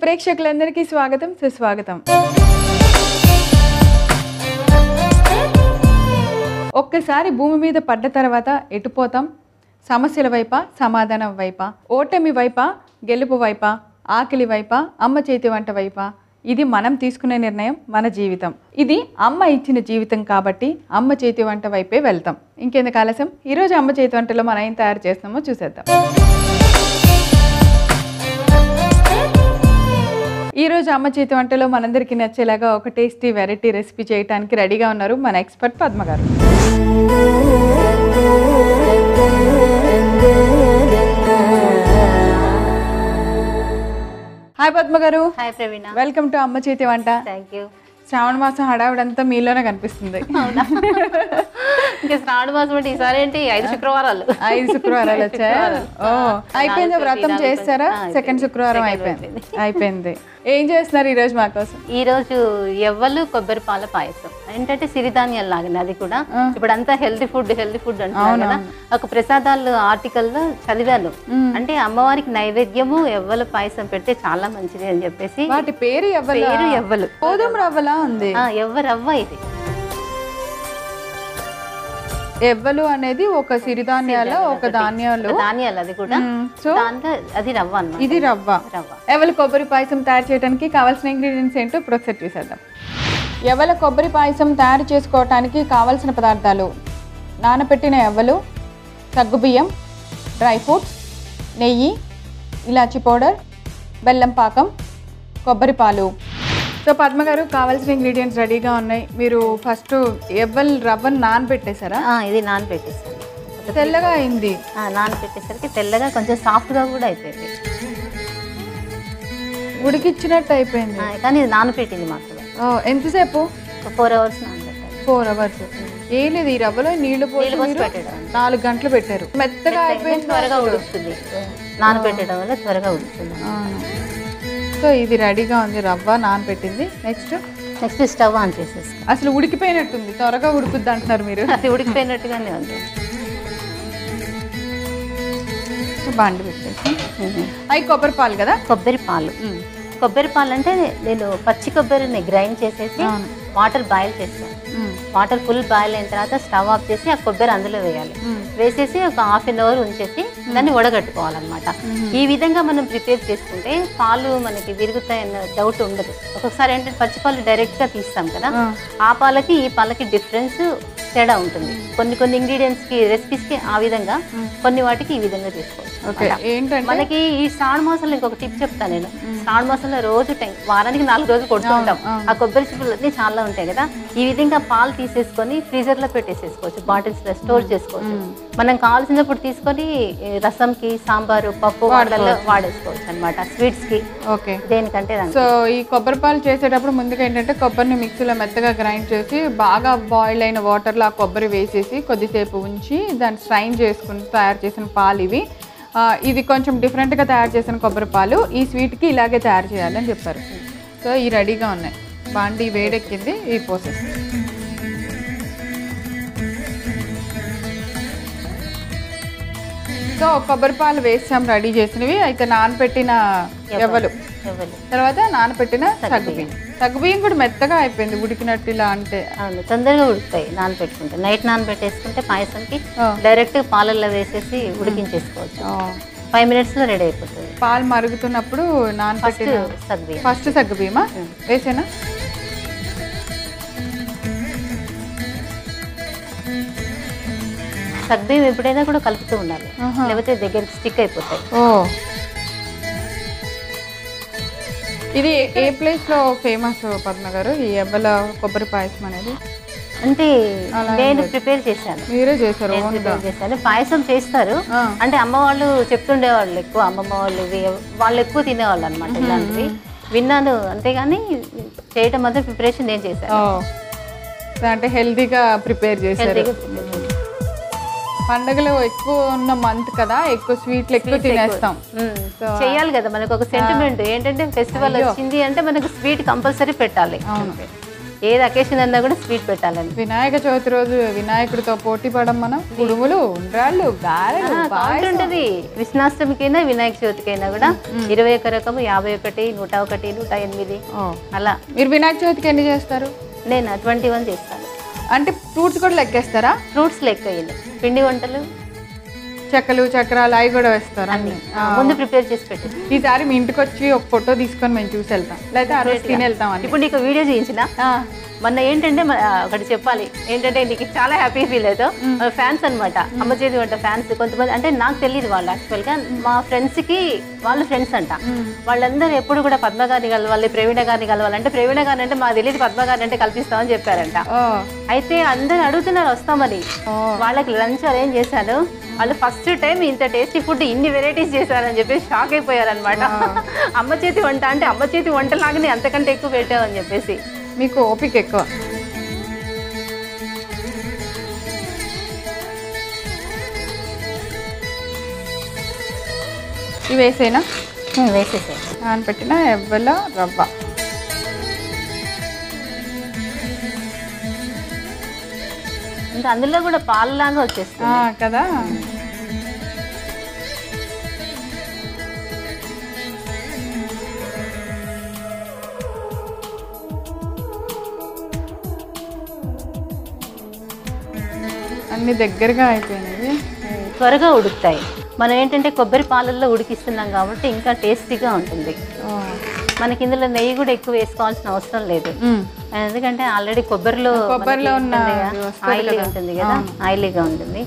ప్రేక్షకులందరికీ స్వాగతం సుస్వాగతం ఒక్కసారి భూమి మీద పడ్డ తర్వాత ఎటుపోతాం సమస్యల వైపా సమాధానం వైపా ఓటమి వైపా గెలుపు వైపా ఆకలి వైపా అమ్మ చేతి వంట వైపా ఇది మనం తీసుకునే నిర్ణయం మన జీవితం ఇది అమ్మ ఇచ్చిన జీవితం కాబట్టి అమ్మ చేతి వంట వైపే వెళ్తాం ఇంకెందుకు ఆలస్యం ఈరోజు అమ్మ చేతి వంటలో మనం ఏం తయారు చేస్తున్నామో చూసేద్దాం ఈ రోజు అమ్మ చేతి వంటలో మనందరికీ నచ్చేలాగా ఒక టేస్టీ వెరైటీ రెసిపీ చేయడానికి రెడీగా ఉన్నారు మన ఎక్స్పర్ట్ పద్మ గారు హాయ్ పద్మ గారు హాయ్ ప్రవీణ వెల్కమ్ టు అమ్మ చేతి వంట థ్యాంక్ యూ శ్రావణ మాసం హడావిడంతా మీలోనే కనిపిస్తుంది ఇంకా శ్రావణ మాసం అంటే ఈసారి ఏంటి ఐదు శుక్రవారాలు ఐదు శుక్రవారాలు వచ్చాయా ఓ అయిపోయిందా వ్రతం చేస్తారా ఆ, సెకండ్ శుక్రవారం Second అయిపోయింది అయిపోయింది ఏం చేస్తున్నారు ఈ రోజు మాకోసం ఈ రోజు ఎవ్వలు కొబ్బరి పాల పాయసం ఏంటంటే సిరిధాన్యాలు లాగానే అది కూడా ఇప్పుడు అంతా హెల్తీ ఫుడ్ హెల్తీ ఫుడ్ అంటున్నారు కదా ఒక ప్రసాదాలు ఆర్టికల్ లో చదివాను అంటే అమ్మవారికి నైవేద్యము ఎవ్వల పాయసం పెడితే చాలా మంచిది అని చెప్పేసి వాటి పేరు ఎవ్వల పేరు ఎవ్వలు గోధుమ రవ్వలా ఉంది ఆ, ఎవ్వరవ్వ ఇది ఎవ్వలు అనేది ఒక సిరిధాన్యాల ఒక ధాన్యాలు ధాన్యాలు అది కూడా మ్మ్. సో దాంట్లో అది రవ్వ అన్నమాట ఇది రవ్వ రవ్వ ఎవల కొబ్బరి పాయసం తయారు చేయడానికి కావాల్సిన ఇంగ్రీడియంట్స్ ఏంటో ఇప్పుడు ఒకసారి చూసేద్దాం ఎవల కొబ్బరి పాయసం తయారు చేసుకోవటానికి కావాల్సిన పదార్థాలు నానబెట్టిన ఎవ్వలు సగ్గుబియ్యం డ్రై ఫ్రూట్స్ నెయ్యి ఇలాచి పౌడర్ బెల్లం పాకం కొబ్బరి పాలు సో పద్మ గారు కావాల్సిన ఇంగ్రీడియంట్స్ రెడీగా ఉన్నాయి మీరు ఫస్ట్ ఎవ్వల్ రవ్వను నానబెట్టేశారా ఆ, ఇది నానబెట్టేస్తాను తెల్లగా అయింది ఆ, నానబెట్టేసరికి తెల్లగా కొంచెం సాఫ్ట్గా కూడా అయిపోయింది ఉడికిచ్చినట్టు అయిపోయింది ఆ, కానీ ఇది నానబెట్టింది మాత్రమే ఓ, ఎంతసేపు ఒక ఫోర్ అవర్స్ నానబెట్టాలి ఫోర్ అవర్స్ ఏం లేదు ఈ రవ్వలో నీళ్లు పోసి నీళ్ళు పోసి మీరు పెట్టడం నాలుగు గంటలు పెట్టారు మెత్తగా అయిపోయింది త్వరగా ఉడుకుతుంది నానబెట్టడం వల్ల త్వరగా ఉడుకుతుంది అవును. సో ఇది రెడీగా ఉంది రవ్వ నానబెట్టింది నెక్స్ట్ నెక్స్ట్ స్టవ్ ఆన్ చేసేస్తాం అసలు ఉడికిపోయినట్టుంది త్వరగా ఉడుకుద్ది అంటున్నారు మీరు అది ఉడికిపోయినట్టుగానే ఉంది బాండి పెట్టేసి అవి కొబ్బరి పాలు కదా కొబ్బరి పాలు కొబ్బరి పాలు అంటే నేను పచ్చి కొబ్బరిని గ్రైండ్ చేసేసి అవును. వాటర్ బాయిల్ చేస్తాను మ్మ్. వాటర్ ఫుల్ బాయిల్ అయిన తర్వాత స్టవ్ ఆఫ్ చేసి ఆ కొబ్బరి అందులో వేయాలి మ్మ్. వేసేసి ఒక హాఫ్ అన్ అవర్ ఉంచేసి దాన్ని వడగట్టుకోవాలన్నమాట ఈ విధంగా మనం ప్రిపేర్ చేసుకుంటే పాలు మనకి విరుగుతాయన్న డౌట్ ఉండదు ఒక్కొక్కసారి ఏంటంటే పచ్చి పాలు డైరెక్ట్గా తీస్తాం కదా ఆ. ఆ పాలకి ఈ పాలకి డిఫరెన్స్ తేడా ఉంటుంది కొన్ని కొన్ని ఇంగ్రీడియంట్స్ కి రెసిపీస్ కి ఆ విధంగా కొన్ని వాటికి ఈ విధంగా చేసుకోవచ్చు ఓకే ఏంటంటే మనకి ఈ శ్రావణ మాసంలో ఇంకొక టిప్ చెప్తాను నేను శ్రావణ మాసంలో రోజు టెం- వారానికి నాలుగు రోజులు కొడుతూ ఉంటాం ఆ కొబ్బరి చిప్పులు అన్ని చాలా ఉంటాయి కదా ఈ విధంగా పాలు తీసేసుకొని ఫ్రీజర్ లో పెట్టేసేసుకోవచ్చు బాటిల్స్ లో స్టోర్ చేసుకోవచ్చు మనం కావాల్సినప్పుడు తీసుకొని ఈ రసంకి సాంబారు పప్పు వాటిల్లో వాడేసుకోవచ్చు అనమాట స్వీట్స్ కి ఓకే దేనికంటే దానికి సో ఈ కొబ్బరి పాలు చేసేటప్పుడు ముందుగా ఏంటంటే కొబ్బరిని మిక్సీలో మెత్తగా గ్రైండ్ చేసి బాగా బాయిల్ అయిన వాటర్లో ఆ కొబ్బరి వేసేసి కొద్దిసేపు ఉంచి దాన్ని స్ట్రైన్ చేసుకుని తయారు చేసిన పాలు ఇవి ఆ, ఇది కొంచెం డిఫరెంట్గా తయారు చేసిన కొబ్బరి పాలు ఈ స్వీట్కి ఇలాగే తయారు చేయాలని చెప్పారు సో ఈ రెడీగా ఉన్నాయి బాండి వేడెక్కింది ఈ పోసెస్ సో కొబ్బరి పాలు వేసాం రెడీ చేసినవి అయితే నానబెట్టిన ఎవ్వలు ఎవరు తర్వాత నానబెట్టిన సగ్గుబియ్యం సగ్గుబియ్యం కూడా మెత్తగా అయిపోయింది ఉడికినట్టు ఇలా అంటే అవును తొందరగా ఉడుకుతాయి నానబెట్టుకుంటే నైట్ నానబెట్టేసుకుంటే పాయసంకి ఆ. డైరెక్ట్ పాలల్లో వేసేసి ఉడికించేసుకోవచ్చు ఆ, ఫైవ్ మినిట్స్ లో రెడీ అయిపోతుంది పాలు మరుగుతున్నప్పుడు ఫస్ట్ నానబెట్టిన సగ్గుబియ్యం ఫస్ట్ సగ్గుబియ్యమా వేసేనా సగ్గుబియ్యం ఎప్పుడైనా కూడా కలుపుతూ ఉండాలి ఆహా. లేకపోతే దగ్గరికి స్టిక్ అయిపోతాయి ఓ ఇది ఏ ప్లేస్ లో ఫేమస్ పద్మ గారు ఈ ఎవ్వల కొబ్బరి పాయసం అనేది అంటే నేను ప్రిపేర్ చేశాను మీరే చేశారు నేను ఓన్గా ప్రిపేర్ చేశాను పాయసం చేస్తారు ఆ. అంటే అమ్మ వాళ్ళు చెప్తుండేవాళ్ళు ఎక్కువ అమ్మమ్మ వాళ్ళు ఇవి వాళ్ళు ఎక్కువ తినేవాళ్ళు అనమాట ఇలాంటివి విన్నాను అంతేగాని చేయటం మాత్రం ప్రిపరేషన్ నేను చేశాను ఓ అంటే హెల్తీగా ప్రిపేర్ చేశారు హెల్తీగా prepare చేశాను. పండగలు ఎక్కువ ఉన్న మంత్ కదా ఎక్కువ స్వీట్లు ఎక్కువ తినేస్తాం మ్మ్. చేయాలి కదా మనకు ఒక సెంటిమెంట్ ఏంటంటే ఫెస్టివల్ వచ్చింది అంటే మనకు స్వీట్ కంపల్సరీ పెట్టాలి అవును ఏది అకేషన్ అన్నా కూడా స్వీట్ పెట్టాలని వినాయక చవితి రోజు వినాయకుడితో పోటీ పడం మనం కుడుములు ఉండ్రాళ్ళు గారెలు కౌంట్ పాయసం. ఉంటుంది కృష్ణాష్టమికైనా వినాయక చవితికైనా కూడా ఇరవై ఒక్క రకము యాభై ఒకటి నూట ఒకటి నూట ఎనిమిది ఓ. అలా మీరు వినాయక చవితికి ఎన్ని చేస్తారు నేను ట్వంటీ వన్ చేస్తాను అంటే ఫ్రూట్స్ కూడా లెక్కేస్తారా ఫ్రూట్స్ లెక్క వేయను. పిండి వంటలు చెక్కలు చక్రాలు అవి కూడా వేస్తారా అన్ని ఆ, ముందు ప్రిపేర్ చేసి పెట్టి ఈసారి మీ ఇంటికి వచ్చి ఒక ఫోటో తీసుకొని మేము చూసి వెళ్తాం లేకపోతే ఆ రోజు తిని వెళ్తాం అని ఇప్పుడు నీకు వీడియో చేయించిన మొన్న ఏంటంటే మన- ఆ, ఒకటి చెప్పాలి ఏంటంటే నీకు చాలా హ్యాపీ ఫీల్ అవుతావు ఫ్యాన్స్ అన్నమాట అమ్మ చేతి వంట ఫ్యాన్స్ కొంతమంది అంటే నాకు తెలియదు వాళ్ళు యాక్చువల్గా మా ఫ్రెండ్స్కి వాళ్ళు ఫ్రెండ్స్ అంట వాళ్ళందరూ ఎప్పుడు కూడా పద్మ గారిని కలవాలి ప్రవీణ గారిని కలవాలి అంటే ప్రవీణ గారిని అంటే మాకు తెలియదు పద్మ గారిని అంటే కల్పిస్తామని చెప్పారంట ఓ అయితే అందరు అడుగుతున్నారు వస్తామని ఓ. వాళ్ళకి లంచ్ అరేంజ్ చేశాను వాళ్ళు ఫస్ట్ టైం ఇంత టేస్టీ ఫుడ్ ఇన్ని వెరైటీస్ చేశారని చెప్పి షాక్ అయిపోయారనమాట అమ్మ చేతి వంట అంటే అమ్మ చేతి వంట లాగానే అంతకంటే ఎక్కువ పెట్టావని చెప్పేసి మీకు ఓపిక ఎక్కువ ఇవి వేసేనా వేసేసాయి నానపెట్టిన ఎవ్వల రవ్వ ఇంకా అందులో కూడా పాలలాగా వచ్చేస్తుంది ఆ, కదా అన్ని దగ్గరగా అయిపోయినాయి త్వరగా ఉడుకుతాయి మనం ఏంటంటే కొబ్బరి పాలల్లో ఉడికిస్తున్నాం కాబట్టి ఇంకా టేస్టీగా ఉంటుంది ఓ. మనకి ఇందులో నెయ్యి కూడా ఎక్కువ వేసుకోవాల్సిన అవసరం లేదు మ్. ఎందుకంటే ఆల్రెడీ కొబ్బరిలో కొబ్బరిలో ఉన్న మనకి ఇది ఉంటుంది వస్తుంది ఆయిలీ కదా. ఉంటుంది కదా ఆయిలీగా ఉంటుంది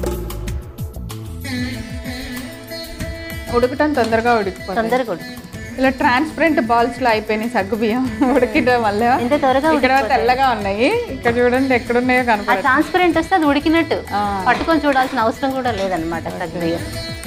ఉడకటం తొందరగా ఉడికిపోతుంది తొందరగా ఉడుకు ఇలా ట్రాన్స్పరెంట్ బాల్స్ లో అయిపోయినాయి సగ్గు బియ్యం ఉడికిటం వల్ల ఎంత త్వరగా ఇక్కడ తెల్లగా ఉన్నాయి ఇక్కడ చూడండి ఎక్కడున్నాయో ఆ కనపడ ట్రాన్స్పరెంట్ వస్తే అది ఉడికినట్టు ఆ. పట్టుకొని చూడాల్సిన అవసరం కూడా లేదనమాట సగ్గుబియ్యం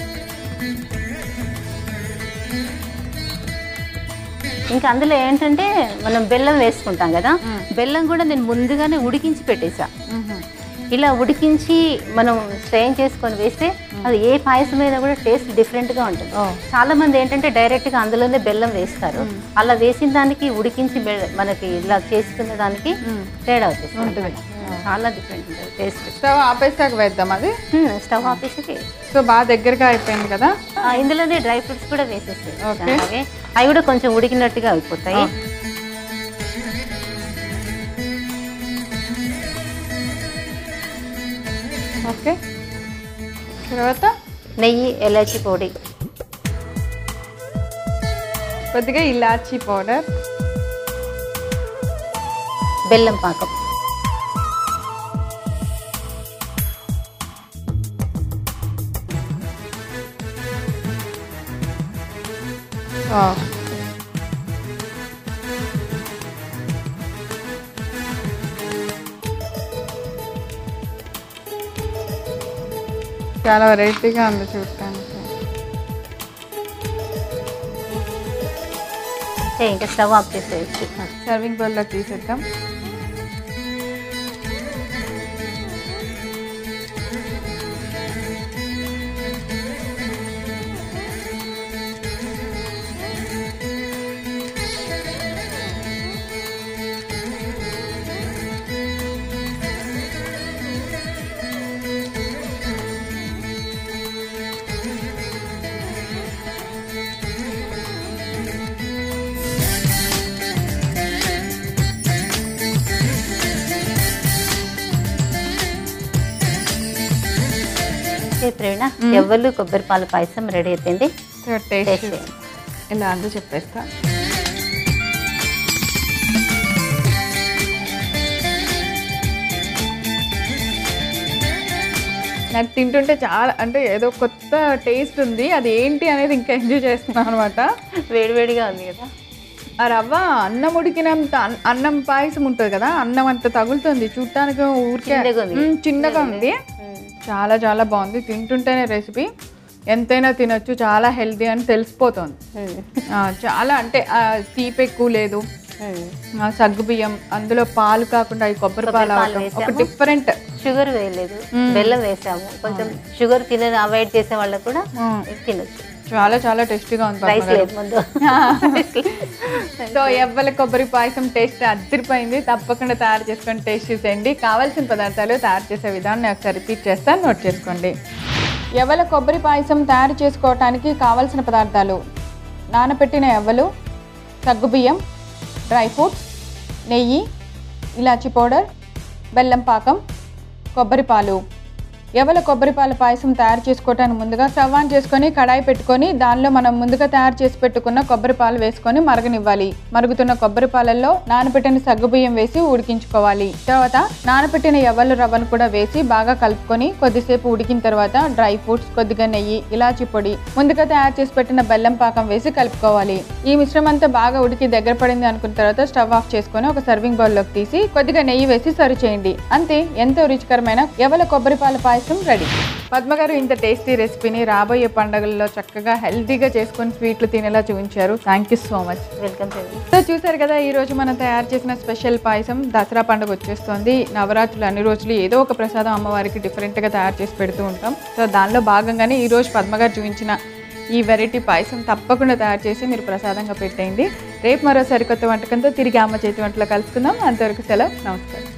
ఇంకా అందులో ఏంటంటే మనం బెల్లం వేసుకుంటాం కదా బెల్లం కూడా నేను ముందుగానే ఉడికించి పెట్టేసా ఇలా ఉడికించి మనం స్ట్రెయిన్ చేసుకొని వేస్తే అది ఏ పాయసమైనా కూడా టేస్ట్ డిఫరెంట్గా ఉంటుంది ఓ. చాలా మంది ఏంటంటే డైరెక్ట్గా అందులోనే బెల్లం వేస్తారు అలా వేసిన దానికి ఉడికించి బె- మనకి ఇలా చేసుకున్న దానికి తేడా వచ్చేస్తుంది చాలా డిఫరెంట్ ఉంటుంది టేస్ట్ స్టవ్ ఆపేసాక వేద్దాం అది స్టవ్ ఆపేసి సో బాగా దగ్గరగా అయిపోయింది కదా ఆ, ఇందులోనే డ్రై ఫ్రూట్స్ కూడా వేసేస్తాయి Okay. అలాగే అవి కూడా కొంచెం ఉడికినట్టుగా అయిపోతాయి ఓకే తర్వాత నెయ్యి ఎలాచి పొడి కొద్దిగా ఇలాచీ పౌడర్ బెల్లం పాకం చాలా వెరైటీగా ఉంది చూడటానికి ఏ, ఇంకా స్టవ్ ఆఫ్ చేసేయచ్చు సర్వింగ్ బౌల్లో తీసేద్దాం ఏ ప్రేరణ ఎవ్వరు కొబ్బరి పాల పాయసం రెడీ అయిపోయింది టేస్ట్ టేస్ట్ చేయండి. ఇలా అందు చెప్పేస్తా నాకు తింటుంటే చాలా అంటే ఏదో కొత్త టేస్ట్ ఉంది అది ఏంటి అనేది ఇంకా ఎంజాయ్ చేస్తున్నాను అనమాట వేడివేడిగా ఉంది కదా ఆ రవ్వ అన్నం ఉడికినంత అన్- అన్నం పాయసం ఉంటుంది కదా అన్నం అంత తగులుతుంది చూడటానికి ఊరికే చిన్నగా ఉంది. మ్, చిన్నగా ఉంది చాలా చాలా బాగుంది తింటుంటేనే రెసిపీ ఎంతైనా తినొచ్చు చాలా హెల్తీ అని తెలిసిపోతుంది ఉమ్. ఆ, చాలా అంటే ఆ, తీపి ఎక్కువ లేదు ఉమ్. ఆ, సగ్గు బియ్యం అందులో పాలు కాకుండా ఈ కొబ్బరి పాలు పాలు అవటం. ఒక వేసాము. డిఫరెంట్ షుగర్ వేయలేదు బెల్లం వేసాము కొంచెం షుగర్ తిన అవాయిడ్ చేసే వాళ్ళకు కూడా ఇది తినొచ్చు చాలా చాలా టేస్టీగా ఉంది రైస్ పద్మ గారు. లేదు ముందు సో ఎవ్వల కొబ్బరి పాయసం టేస్ట్ అద్దరిపోయింది తప్పకుండా తయారు చేసుకొని టేస్ట్ చూసేయండి కావాల్సిన పదార్థాలు తయారు చేసే విధానం నేను ఒకసారి రిపీట్ చేస్తాను నోట్ చేసుకోండి ఎవల కొబ్బరి పాయసం తయారు చేసుకోవటానికి కావాల్సిన పదార్థాలు నానబెట్టిన ఎవ్వలు సగ్గుబియ్యం డ్రై ఫ్రూట్స్ నెయ్యి ఇలాచి పౌడర్ బెల్లం పాకం కొబ్బరి పాలు ఎవల కొబ్బరి పాల పాయసం తయారు చేసుకోవటానికి ముందుగా స్టవ్ ఆన్ చేసుకొని కడాయి పెట్టుకొని దానిలో మనం ముందుగా తయారు చేసి పెట్టుకున్న కొబ్బరి పాలు వేసుకొని మరగనివ్వాలి మరుగుతున్న కొబ్బరి పాలల్లో నానబెట్టిన సగ్గుబియ్యం వేసి ఉడికించుకోవాలి తర్వాత నానబెట్టిన ఎవల రవ్వను కూడా వేసి బాగా కలుపుకొని కొద్దిసేపు ఉడికిన తర్వాత డ్రై ఫ్రూట్స్ కొద్దిగా నెయ్యి ఇలాచి పొడి ముందుగా తయారు చేసి పెట్టిన బెల్లం పాకం వేసి కలుపుకోవాలి ఈ మిశ్రమం అంతా బాగా ఉడికి దగ్గర పడింది అనుకున్న తర్వాత స్టవ్ ఆఫ్ చేసుకొని ఒక సర్వింగ్ బౌల్లోకి తీసి కొద్దిగా నెయ్యి వేసి సర్వ్ చేయండి అంతే ఎంతో రుచికరమైన ఎవల కొబ్బరి పాల పాయసం రెడీ పద్మ గారు ఇంత టేస్టీ రెసిపీని రాబోయే పండుగల్లో చక్కగా హెల్తీగా చేసుకొని స్వీట్లు తినేలా చూపించారు thank you so much welcome చేయండి సో చూసారు కదా ఈ రోజు మనం తయారు చేసిన స్పెషల్ పాయసం దసరా పండుగ వచ్చేస్తుంది నవరాత్రులు అన్ని రోజులు ఏదో ఒక ప్రసాదం అమ్మవారికి డిఫరెంట్గా తయారు చేసి పెడుతూ ఉంటాం సో దానిలో భాగంగానే ఈ రోజు పద్మ గారు చూపించిన ఈ వెరైటీ పాయసం తప్పకుండా తయారు చేసి మీరు ప్రసాదంగా పెట్టేయండి రేపు మరో సరికొత్త వంటకంతో తిరిగి అమ్మ చేతి వంటలో కలుసుకుందాం అంతవరకు సెలవు నమస్కారం